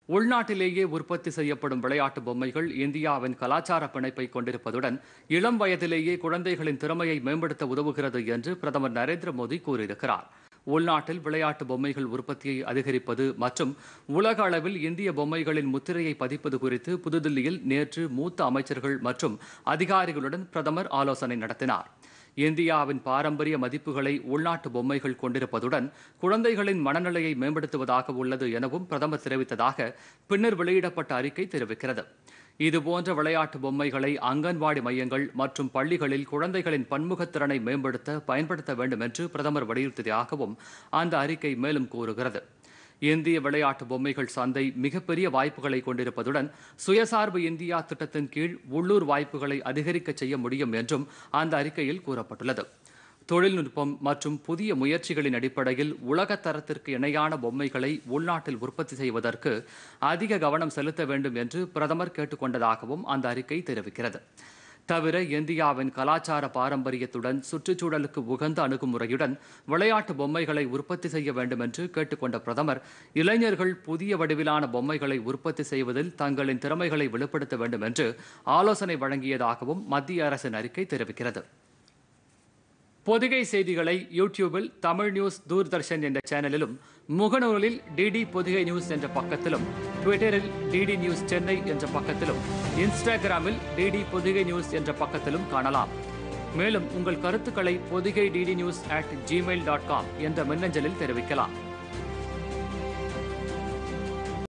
உள்நாட்டிலேயே உற்பத்தி செய்யப்படும் விளையாட்டு பொம்மைகள் இந்தியாவின் கலாச்சார பிணைப்பை கொண்டிருப்பதுடன் இளம் வயதிலேயே குழந்தைகளின் திறமையை மேம்படுத்த உதவுகிறது என்று பிரதமர் நரேந்திர மோடி கூறியிருக்கிறார் உள்நாட்டில் விளையாட்டு பொம்மைகள் உற்பத்தியை அதிகரிப்பது மற்றும் உலக அளவில் இந்திய பொம்மைகளின் முத்திரையை பதிப்பது குறித்து புதுதில்லியில் நேற்று மூத்த அமைச்சர்கள் மற்றும் அதிகாரிகளுடன் பிரதமர் ஆலோசனை நடத்தினார் இந்தியாவின் பாரம்பரிய மதிப்புகளை உள்நாட்டு பொம்மைகள் கொண்டிருப்பதுடன் குழந்தைகளின் மனநிலையை மேம்படுத்துவதாக உள்ளது எனவும் பிரதமர் தெரிவித்ததாக பின்னர் வெளியிடப்பட்ட அறிக்கை தெரிவிக்கிறது இதுபோன்ற விளையாட்டு பொம்மைகளை அங்கன்வாடி மையங்கள் மற்றும் பள்ளிகளில் குழந்தைகளின் பன்முகத்திறனை மேம்படுத்த பயன்படுத்த வேண்டும் என்று பிரதமர் வலியுறுத்தியதாகவும் அந்த அறிக்கை மேலும் கூறுகிறது இந்திய விளையாட்டு பொம்மைகள் சந்தை மிகப்பெரிய வாய்ப்புகளை கொண்டிருப்பதுடன் சுயசார்பு இந்தியா திட்டத்தின் கீழ் உள்ளூர் வாய்ப்புகளை அதிகரிக்க செய்ய முடியும் என்றும் அந்த அறிக்கையில் கூறப்பட்டுள்ளது தொழில்நுட்பம் மற்றும் புதிய முயற்சிகளின் அடிப்படையில் உலகத் தரத்திற்கு இணையான பொம்மைகளை உள்நாட்டில் உற்பத்தி செய்வதற்கு அதிக கவனம் செலுத்த வேண்டும் என்று பிரதமர் கேட்டுக்கொண்டதாகவும் அந்த அறிக்கை தெரிவிக்கிறது தவிர இந்தியாவின் கலாச்சார பாரம்பரியத்துடன் சுற்றுச்சூழலுக்கு உகந்த அணுகுமுறையுடன் விளையாட்டு பொம்மைகளை உற்பத்தி செய்ய வேண்டும் என்று கேட்டுக்கொண்ட பிரதமர் இளைஞர்கள் புதிய வடிவிலான பொம்மைகளை உற்பத்தி செய்வதில் தங்களின் திறமைகளை வெளிப்படுத்த வேண்டும் என்று ஆலோசனை வழங்கியதாகவும் மத்திய அரசின் அறிக்கை தெரிவிக்கிறது பொதிகை செய்திகளை யூடியூபில் தமிழ் நியூஸ் தூர்தர்ஷன் என்ற சேனலிலும் முகநூலில் டிடி பொதிகை நியூஸ் என்ற பக்கத்திலும் ட்விட்டரில் டிடி நியூஸ் சென்னை என்ற பக்கத்திலும் இன்ஸ்டாகிராமில் டிடி பொதிகை நியூஸ் என்ற பக்கத்திலும் காணலாம் மேலும் உங்கள் கருத்துக்களை Podhigai DD news at Gmail dot com என்ற மின்னஞ்சலில் தெரிவிக்கலாம்